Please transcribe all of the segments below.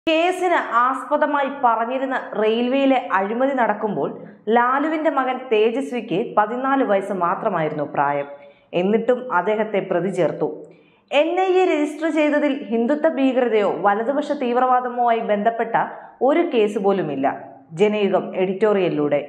കേസിന് ആസ്പദമായി പറഞ്ഞിരുന്ന റെയിൽവേയിലെ അഴിമതി നടക്കുമ്പോൾ ലാലുവിന്റെ മകൻ തേജസ്വിക്ക് പതിനാല് വയസ്സ് മാത്രമായിരുന്നു പ്രായം എന്നിട്ടും അദ്ദേഹത്തെ പ്രതി ചേർത്തു എൻ ഐ എ രജിസ്റ്റർ ചെയ്തതിൽ ഹിന്ദുത്വ ഭീകരതയോ വലതുപക്ഷ തീവ്രവാദമോ ആയി ബന്ധപ്പെട്ട ഒരു കേസ് പോലുമില്ല ജനയുഗം എഡിറ്റോറിയലിലൂടെ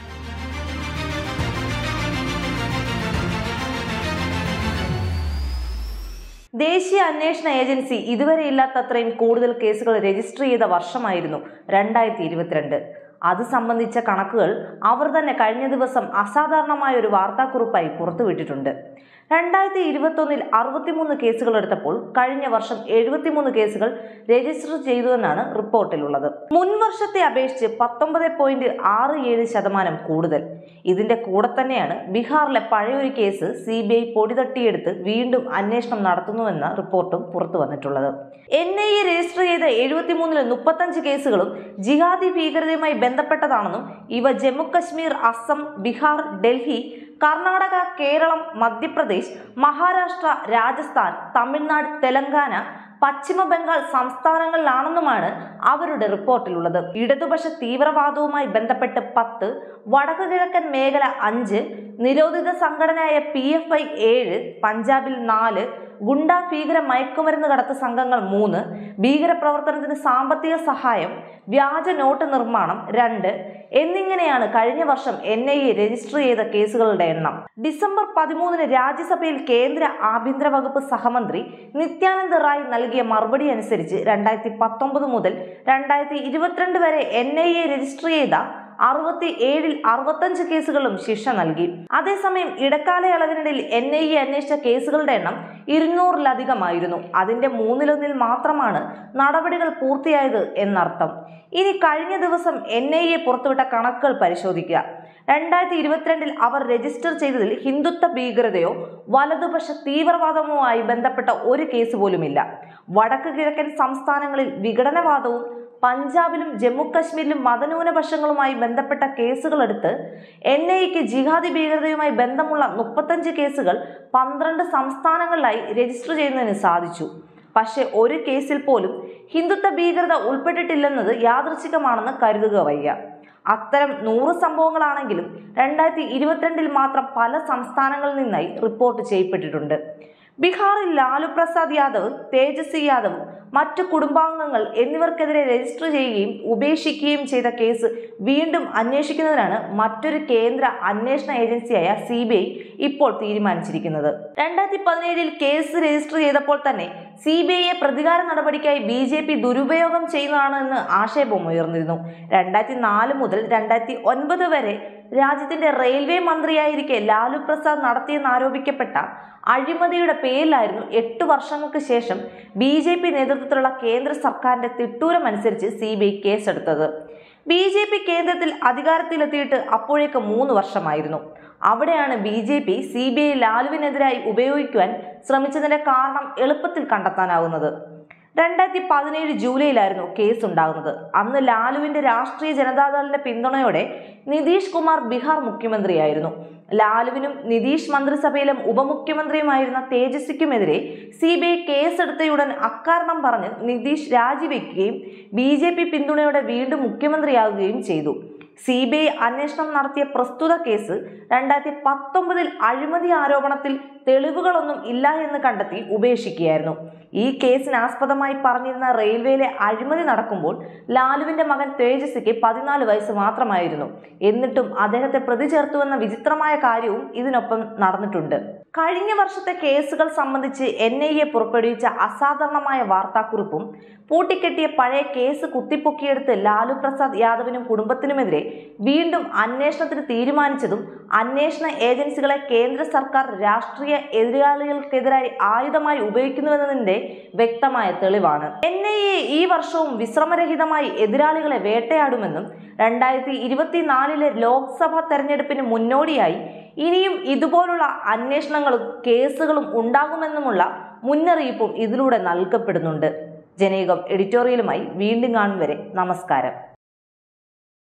ദേശീയ അന്വേഷണ ഏജൻസി ഇതുവരെ ഇല്ലാത്തത്രയും കൂടുതൽ കേസുകൾ രജിസ്റ്റർ ചെയ്ത വർഷമായിരുന്നു രണ്ടായിരത്തി ഇരുപത്തിരണ്ട് അത് സംബന്ധിച്ച കണക്കുകൾ അവർ തന്നെ കഴിഞ്ഞ ദിവസം അസാധാരണമായ ഒരു വാർത്താക്കുറിപ്പായി പുറത്തുവിട്ടിട്ടുണ്ട് രണ്ടായിരത്തി ഇരുപത്തൊന്നിൽ അറുപത്തിമൂന്ന് കേസുകൾ എടുത്തപ്പോൾ കഴിഞ്ഞ വർഷം എഴുപത്തിമൂന്ന് കേസുകൾ രജിസ്റ്റർ ചെയ്തുവെന്നാണ് റിപ്പോർട്ടിലുള്ളത് മുൻ വർഷത്തെ അപേക്ഷിച്ച് പത്തൊമ്പത് പോയിന്റ് ആറ് ഏഴ് ശതമാനം കൂടുതൽ ഇതിന്റെ കൂടെ തന്നെയാണ് ബീഹാറിലെ പഴയൊരു കേസ് സി ബി ഐ പൊടി തട്ടിയെടുത്ത് വീണ്ടും അന്വേഷണം നടത്തുന്നുവെന്ന റിപ്പോർട്ടും പുറത്തു വന്നിട്ടുള്ളത് എൻ ഐ എ രജിസ്റ്റർ ചെയ്ത എഴുപത്തിമൂന്നിലെ മുപ്പത്തഞ്ച് കേസുകളും ജിഹാദി ഭീകരതയുമായി ബന്ധപ്പെട്ടതാണെന്നും ഇവ ജമ്മു കശ്മീർ അസം ബീഹാർ ഡൽഹി കർണാടക കേരളം മധ്യപ്രദേശ് മഹാരാഷ്ട്ര രാജസ്ഥാൻ തമിഴ്നാട് തെലങ്കാന പശ്ചിമ ബംഗാൾ സംസ്ഥാനങ്ങളിലാണെന്നുമാണ് അവരുടെ റിപ്പോർട്ടിലുള്ളത് ഇടതുപക്ഷ തീവ്രവാദവുമായി ബന്ധപ്പെട്ട് പത്ത് വടക്കു കിഴക്കൻ മേഖല അഞ്ച് നിരോധിത സംഘടനയായ പി എഫ് ഐ ഏഴ് പഞ്ചാബിൽ നാല് ഗുണ്ട ഭീകര മയക്കുമരുന്ന് കടത്ത് സംഘങ്ങൾ മൂന്ന് ഭീകരപ്രവർത്തനത്തിന് സാമ്പത്തിക സഹായം വ്യാജ നോട്ട് നിർമ്മാണം രണ്ട് എന്നിങ്ങനെയാണ് കഴിഞ്ഞ വർഷം എൻ ഐ എ രജിസ്റ്റർ ചെയ്ത കേസുകളുടെ എണ്ണം ഡിസംബർ പതിമൂന്നിന് രാജ്യസഭയിൽ കേന്ദ്ര ആഭ്യന്തര വകുപ്പ് സഹമന്ത്രി നിത്യാനന്ദ റായ് നൽകിയ മറുപടി അനുസരിച്ച് രണ്ടായിരത്തി പത്തൊമ്പത് മുതൽ രണ്ടായിരത്തി ഇരുപത്തിരണ്ട് വരെ എൻ ഐ എ രജിസ്റ്റർ ചെയ്ത അറുപത്തി ഏഴിൽ അറുപത്തഞ്ച് കേസുകളും ശിക്ഷ നൽകി അതേസമയം ഇടക്കാലയളവിനിടയിൽ എൻ ഐ എ അന്വേഷിച്ച കേസുകളുടെ എണ്ണം ഇരുന്നൂറിലധികമായിരുന്നു അതിന്റെ മൂന്നിലൊന്നിൽ മാത്രമാണ് നടപടികൾ പൂർത്തിയായത് എന്നർത്ഥം ഇനി കഴിഞ്ഞ ദിവസം എൻ ഐ എ പുറത്തുവിട്ട കണക്കുകൾ പരിശോധിക്കുക രണ്ടായിരത്തി ഇരുപത്തിരണ്ടിൽ അവർ രജിസ്റ്റർ ചെയ്തതിൽ ഹിന്ദുത്വ ഭീകരതയോ വലതുപക്ഷ തീവ്രവാദമോ ആയി ബന്ധപ്പെട്ട ഒരു കേസ് പോലുമില്ല വടക്ക് കിഴക്കൻ സംസ്ഥാനങ്ങളിൽ വിഘടനവാദവും പഞ്ചാബിലും ജമ്മു കശ്മീരിലും മതന്യൂനപക്ഷങ്ങളുമായി ബന്ധപ്പെട്ട കേസുകളെടുത്ത് എൻ ഐക്ക് ജിഹാദി ഭീകരതയുമായി ബന്ധമുള്ള മുപ്പത്തഞ്ച് കേസുകൾ പന്ത്രണ്ട് സംസ്ഥാനങ്ങളിലായി രജിസ്റ്റർ ചെയ്യുന്നതിന് സാധിച്ചു പക്ഷേ ഒരു കേസിൽ പോലും ഹിന്ദുത്വ ഭീകരത ഉൾപ്പെട്ടിട്ടില്ലെന്നത് യാദൃച്ഛികമാണെന്ന് കരുതുക വയ്യ അത്തരം നൂറ് സംഭവങ്ങളാണെങ്കിലും രണ്ടായിരത്തി ഇരുപത്തിരണ്ടിൽ മാത്രം പല സംസ്ഥാനങ്ങളിൽ നിന്നായി റിപ്പോർട്ട് ചെയ്യപ്പെട്ടിട്ടുണ്ട് ബീഹാറിൽ ലാലു പ്രസാദ് യാദവ് തേജസ്വി യാദവ് മറ്റു കുടുംബാംഗങ്ങൾ എന്നിവർക്കെതിരെ രജിസ്റ്റർ ചെയ്യുകയും ഉപേക്ഷിക്കുകയും ചെയ്ത കേസ് വീണ്ടും അന്വേഷിക്കുന്നതിനാണ് മറ്റൊരു കേന്ദ്ര അന്വേഷണ ഏജൻസിയായ സി ബി ഐ ഇപ്പോൾ തീരുമാനിച്ചിരിക്കുന്നത് രണ്ടായിരത്തി പതിനേഴിൽ കേസ് രജിസ്റ്റർ ചെയ്തപ്പോൾ തന്നെ സി ബി ഐയെ പ്രതികാര നടപടിക്കായി ബി ജെ പി ദുരുപയോഗം ചെയ്യുന്നതാണെന്ന് ആക്ഷേപം ഉയർന്നിരുന്നു രണ്ടായിരത്തി നാല് മുതൽ രണ്ടായിരത്തി ഒൻപത് വരെ രാജ്യത്തിന്റെ റെയിൽവേ മന്ത്രിയായിരിക്കെ ലാലു പ്രസാദ് നടത്തിയെന്നാരോപിക്കപ്പെട്ട അഴിമതിയുടെ പേരിലായിരുന്നു എട്ട് വർഷങ്ങൾക്ക് ശേഷം ബി ജെ പി നേതൃത്വത്തിലുള്ള കേന്ദ്ര സർക്കാരിന്റെ തിട്ടൂരമനുസരിച്ച് സി ബി ഐ കേസെടുത്തത് ബി ജെ പി കേന്ദ്രത്തിൽ അധികാരത്തിലെത്തിയിട്ട് അപ്പോഴേക്ക് മൂന്ന് വർഷമായിരുന്നു അവിടെയാണ് B J P C B I ലാലുവിനെതിരായി ഉപയോഗിക്കുവാൻ ശ്രമിച്ചതിന്റെ കാരണം എളുപ്പത്തിൽ കണ്ടെത്താനാവുന്നത് രണ്ടായിരത്തി പതിനേഴ് ജൂലൈയിലായിരുന്നു കേസ് ഉണ്ടാകുന്നത് അന്ന് ലാലുവിന്റെ രാഷ്ട്രീയ ജനതാദളിന്റെ പിന്തുണയോടെ നിതീഷ് കുമാർ ബീഹാർ മുഖ്യമന്ത്രിയായിരുന്നു ലാലുവിനും നിതീഷ് മന്ത്രിസഭയിലും ഉപമുഖ്യമന്ത്രിയുമായിരുന്ന തേജസ്വിക്കുമെതിരെ സി ബി ഐ കേസെടുത്തയുടൻ അക്കാരണം പറഞ്ഞ് നിതീഷ് രാജിവെക്കുകയും ബി ജെ പി പിന്തുണയോടെ വീണ്ടും മുഖ്യമന്ത്രിയാകുകയും ചെയ്തു സി ബി ഐ അന്വേഷണം നടത്തിയ പ്രസ്തുത കേസ് രണ്ടായിരത്തി പത്തൊമ്പതിൽ അഴിമതി ആരോപണത്തിൽ തെളിവുകളൊന്നും ഇല്ല എന്ന് കണ്ടെത്തി ഉപേക്ഷിക്കുകയായിരുന്നു ഈ കേസിന് ആസ്പദമായി പറഞ്ഞിരുന്ന റെയിൽവേയിലെ അഴിമതി നടക്കുമ്പോൾ ലാലുവിന്റെ മകൻ തേജസ്വിക്ക് പതിനാല് വയസ്സ് മാത്രമായിരുന്നു എന്നിട്ടും അദ്ദേഹത്തെ പ്രതി ചേർത്തുവെന്ന വിചിത്രമായ കാര്യവും ഇതിനൊപ്പം നടന്നിട്ടുണ്ട് കഴിഞ്ഞ വർഷത്തെ കേസുകൾ സംബന്ധിച്ച് എൻ ഐ എ പുറപ്പെടുവിച്ച അസാധാരണമായ വാർത്താക്കുറിപ്പും പൂട്ടിക്കെട്ടിയ പഴയ കേസ് കുത്തിപ്പൊക്കിയെടുത്ത് ലാലു പ്രസാദ് യാദവിനും കുടുംബത്തിനുമെതിരെ വീണ്ടും അന്വേഷണത്തിന് തീരുമാനിച്ചതും അന്വേഷണ ഏജൻസികളെ കേന്ദ്ര സർക്കാർ രാഷ്ട്രീയ എതിരാളികൾക്കെതിരായി ആയുധമായി ഉപയോഗിക്കുന്നുവെന്നതിന്റെ വ്യക്തമായ തെളിവാണ് എൻ ഐ എ ഈ വർഷവും വിശ്രമരഹിതമായി എതിരാളികളെ വേട്ടയാടുമെന്നും രണ്ടായിരത്തി ഇരുപത്തിനാലിലെ ലോക്സഭാ തെരഞ്ഞെടുപ്പിന് മുന്നോടിയായി ഇനിയും ഇതുപോലുള്ള അന്വേഷണങ്ങളും കേസുകളും ഉണ്ടാകുമെന്നുമുള്ള മുന്നറിയിപ്പും ഇതിലൂടെ നൽകപ്പെടുന്നുണ്ട് ജനയുഗം എഡിറ്റോറിയലുമായി വീണ്ടും കാണും വരെ നമസ്കാരം